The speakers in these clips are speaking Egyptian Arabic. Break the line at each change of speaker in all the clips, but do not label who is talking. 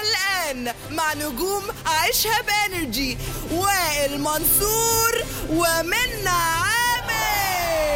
الآن مع نجوم عيشها بانرجي وائل منصور ومنى عامر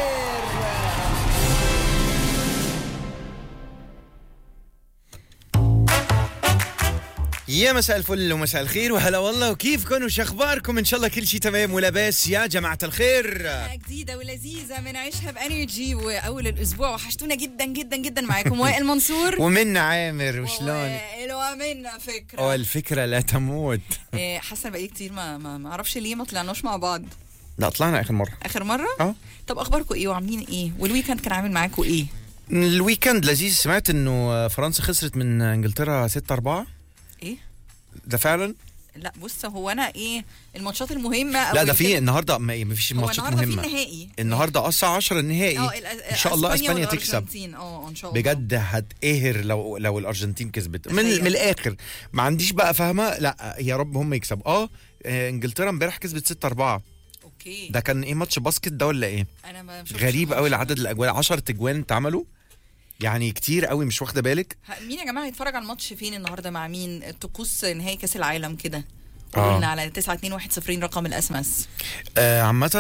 يا مساء الفل ومساء الخير وهلا والله وكيفكم وش اخباركم ان شاء الله كل شيء تمام ولاباس يا جماعه الخير
جديدة ولذيذة من عيشها بانرجي واول الاسبوع وحشتونا جدا جدا جدا معاكم وائل منصور
ومنا عامر وشلون
وائل ومنا فكرة
والفكره لا تموت
إيه، حاسة بقالي كتير ما ما ما اعرفش ليه ما طلعناش مع بعض
لا طلعنا اخر مره
اخر مرة
اه
طب اخباركم ايه وعاملين ايه والويكند كان عامل معاكم ايه
الويكند لذيذ سمعت انه فرنسا خسرت من انجلترا 6 4
ايه
ده فعلا
لا بص هو انا ايه الماتشات المهمة أو
لا ده في
الكلام-
النهارده ما ما فيش
هو
ماتشات
النهارده في
مهمه
النهائي
النهارده اصلا 10 النهائي
اه ال-
ان شاء الله اسبانيا تكسب
والأرجنتين. اه ان شاء الله
بجد هتقهر لو لو الارجنتين كسبت من,
تخيل.
من الاخر ما عنديش بقى فاهمه لا يا رب هم يكسبوا اه آه، انجلترا امبارح كسبت 6 4
اوكي
ده كان ايه ماتش باسكت ده ولا ايه
انا ما شفتش
غريب
الماتش
قوي
ده.
العدد الاجوال 10 اجوان اتعملوا يعني كتير قوي مش واخده بالك
ها، مين يا جماعه هيتفرج على الماتش فين النهارده مع مين طقوس نهائي كاس العالم كده
آه.
قولوا لنا على 9210 رقم الاس ام اس
آه عامه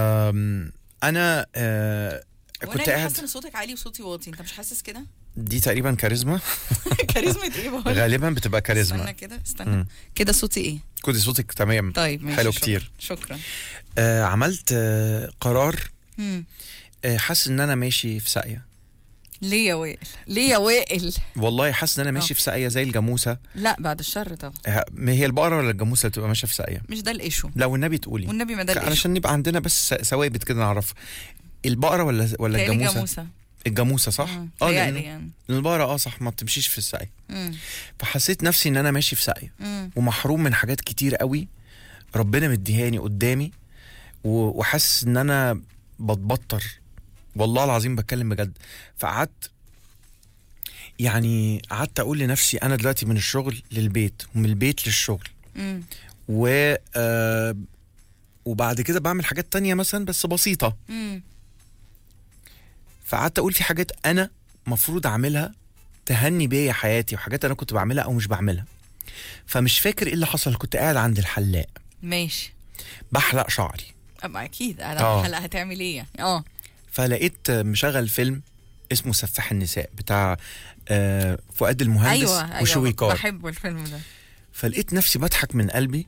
آم، انا آه كنت
وانا
قاعد
حاسه ان صوتك عالي وصوتي واطي انت مش حاسس كده
دي تقريبا كاريزما
كاريزما ايه بقول
غالبا بتبقى
استنى
كاريزما
كده استنى
مم.
كده صوتي ايه
كنت صوتك تمام
طيب ماشي
حلو
شكرا.
كتير.
شكرا
آه عملت آه قرار
مم.
آه حاسس ان انا ماشي في ساقيه
ليه يا وائل ليه يا وائل
والله حاسس ان انا ماشي
آه.
في ساقيه زي الجاموسه
لا بعد الشر طبعا
آه، ما هي البقره ولا الجاموسه اللي بتبقى ماشيه في ساقيه
مش ده الايشو
لا والنبي تقولي
والنبي ما ده الايشو
علشان نبقى عندنا بس ثوابت كده نعرف البقره ولا ولا
تهيألي
الجاموسه
جاموسه
الجاموسه صح
مم.
اه
تهيألي
لأن
يعني
البقره اه صح ما بتمشيش في الساقيه
مم.
فحسيت نفسي ان انا ماشي في ساقيه
مم.
ومحروم من حاجات كتير قوي ربنا مديهاني قدامي و- وحاسس ان انا بتبطر والله العظيم بتكلم بجد فقعدت يعني قعدت اقول لنفسي انا دلوقتي من الشغل للبيت ومن البيت للشغل
مم.
و آه وبعد كده بعمل حاجات تانية مثلا بس بسيطة
مم.
فقعدت اقول في حاجات انا مفروض اعملها تهني بيا حياتي وحاجات انا كنت بعملها او مش بعملها فمش فاكر ايه اللي حصل كنت قاعد عند الحلاق
ماشي
بحلق شعري
أما اكيد انا
آه.
هلا هتعمل ايه يعني اه
فلقيت مشغل فيلم اسمه سفاح النساء بتاع آه، فؤاد المهندس
ايوه ايوه
وشويكار
بحبه الفيلم ده
فلقيت نفسي بضحك من قلبي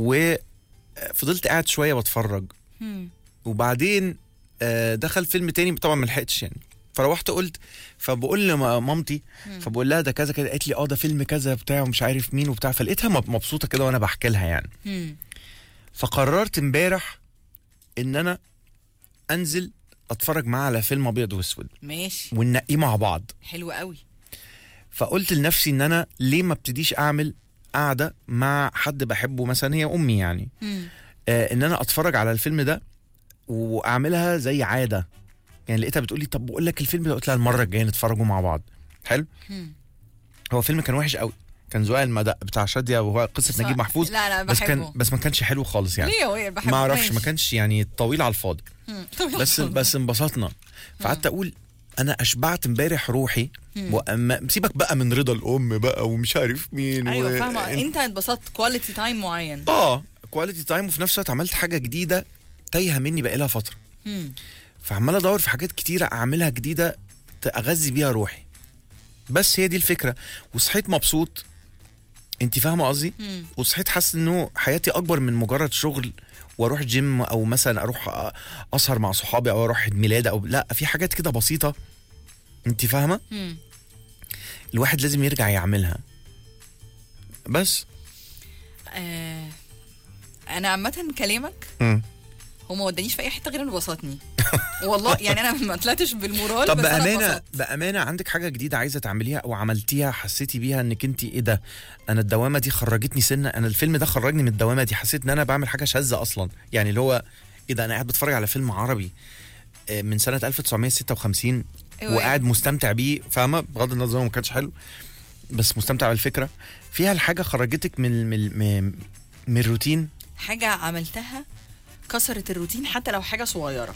وفضلت قاعد شويه بتفرج
مم.
وبعدين آه، دخل فيلم تاني طبعا ما لحقتش يعني فروحت قلت فبقول لمامتي فبقول لها ده كذا كذا قالت لي اه ده فيلم كذا بتاع ومش عارف مين وبتاع فلقيتها مب- مبسوطه كده وانا بحكي لها يعني
مم.
فقررت امبارح ان انا انزل اتفرج معاها على فيلم ابيض واسود
ماشي
وننقيه مع بعض
حلو قوي
فقلت لنفسي ان انا ليه ما ابتديش اعمل قاعده مع حد بحبه مثلا هي امي يعني
مم.
آه ان انا اتفرج على الفيلم ده واعملها زي عاده يعني لقيتها بتقول لي طب بقول لك الفيلم ده قلت لها المره الجايه نتفرجوا مع بعض حلو
مم.
هو فيلم كان وحش قوي كان زقاق المدق بتاع شاديه وهو قصه نجيب محفوظ
لا لا
بس كان
بحبه
بس ما كانش حلو خالص يعني
ليه يا وائل بحبه
ما اعرفش
ماشي.
ما كانش يعني طويل على الفاضي
مم. طب
بس
يلا.
بس انبسطنا فقعدت اقول انا اشبعت امبارح روحي وأما سيبك بقى من رضا الام بقى ومش عارف مين
ايوه
و...
فاهمه انت اتبسطت كواليتي تايم معين
اه كواليتي تايم وفي نفس الوقت عملت حاجه جديده تايهه مني بقالها فتره
مم.
فعمال ادور في حاجات كتيره اعملها جديده ت- اغذي بيها روحي بس هي دي الفكره وصحيت مبسوط انت فاهمه قصدي
مم.
وصحيت حاسس انه حياتي اكبر من مجرد شغل واروح جيم او مثلا اروح أ- اسهر مع صحابي او اروح عيد ميلاد او لا في حاجات كده بسيطه انت فاهمه
مم.
الواحد لازم يرجع يعملها بس
آه. انا عامه كلامك
مم.
هو ما ودانيش في اي حته غير انه بسطني والله يعني انا ما طلعتش بالمورال
طب
بس أنا
بامانه
اتبسطت.
بامانه عندك حاجه جديده عايزه تعمليها او عملتيها حسيتي بيها انك انت ايه ده انا الدوامه دي خرجتني سنه انا الفيلم ده خرجني من الدوامه دي حسيت ان انا بعمل حاجه شاذه اصلا يعني اللي هو ايه ده انا قاعد بتفرج على فيلم عربي آه، من سنه 1956
أيوة.
وقاعد مستمتع بيه فاهمه بغض النظر هو ما كانش حلو بس مستمتع بالفكره فيها الحاجه خرجتك من من من, من الروتين
حاجه عملتها كسرت الروتين حتى لو حاجه صغيره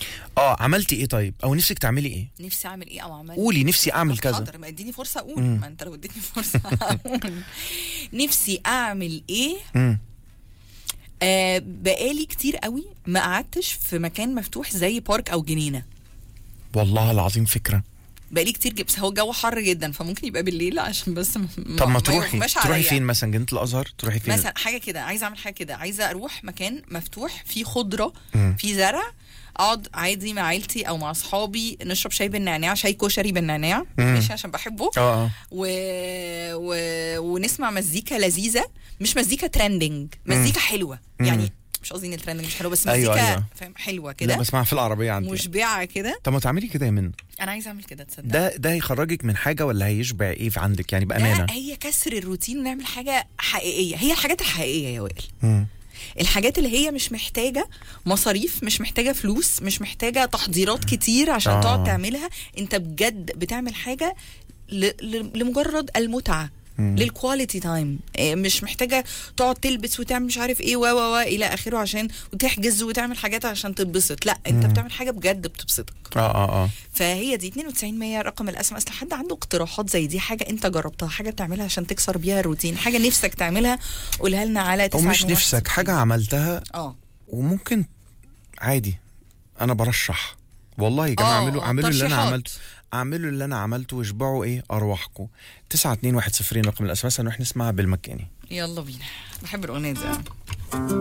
اه عملتي ايه طيب او نفسك تعملي ايه
نفسي اعمل ايه او عملت
قولي نفسي اعمل
طب
كذا
حاضر ما اديني فرصه اقول ما انت لو اديتني فرصه هقول. نفسي اعمل ايه
مم.
آه بقالي كتير قوي ما قعدتش في مكان مفتوح زي بارك او جنينه
والله العظيم فكره
بقالي كتير جبس هو الجو حر جدا فممكن يبقى بالليل عشان بس م-
طب ما
ما
تروحي
يغماش
تروحي
عليا.
فين مثلا جنينه الازهر تروحي فين
مثلا حاجه كده عايزه اعمل حاجه كده عايزه اروح مكان مفتوح فيه خضره
مم.
فيه زرع اقعد عادي مع عيلتي او مع اصحابي نشرب شاي بالنعناع شاي كشري بالنعناع
مم.
ماشي عشان بحبه
اه اه
و... و... ونسمع مزيكا لذيذه مش مزيكا ترندنج مزيكا حلوه
مم.
يعني مش قصدي ان الترندنج مش حلو بس مزيكا
أيوة،
أيوة
أيوة.
فاهم حلوه
لا
كده
بسمعها في العربيه عندي
مشبعه كده
طب ما تعملي كده يا من
انا عايزه اعمل كده تصدق
ده ده هيخرجك من حاجه ولا هيشبع ايه في عندك يعني بامانه
لا هي كسر الروتين ونعمل حاجه حقيقيه هي الحاجات الحقيقيه يا وائل
مم.
الحاجات اللي هي مش محتاجه مصاريف مش محتاجه فلوس مش محتاجه تحضيرات كتير عشان
آه.
تقعد تعملها انت بجد بتعمل حاجه ل... ل... لمجرد المتعه
مم.
للكواليتي تايم إيه، مش محتاجه تقعد تلبس وتعمل مش عارف ايه و و و الى اخره عشان وتحجز وتعمل حاجات عشان تتبسط لا انت
مم.
بتعمل حاجه بجد بتبسطك
اه اه اه
فهي دي 92 100 رقم الاسم اصل حد عنده اقتراحات زي دي حاجه انت جربتها حاجه بتعملها عشان تكسر بيها الروتين حاجه نفسك تعملها قولها لنا على
او مش
9
نفسك حاجه عملتها
اه
وممكن عادي انا برشح والله يا جماعه
آه،
اعملوا اعملوا اللي انا
ترشيحات.
عملته اعملوا اللي انا عملته واشبعوا ايه ارواحكم 9 2 1 0 رقم الاساس نروح نسمعها بالمكاني
يلا بينا بحب الاغنيه دي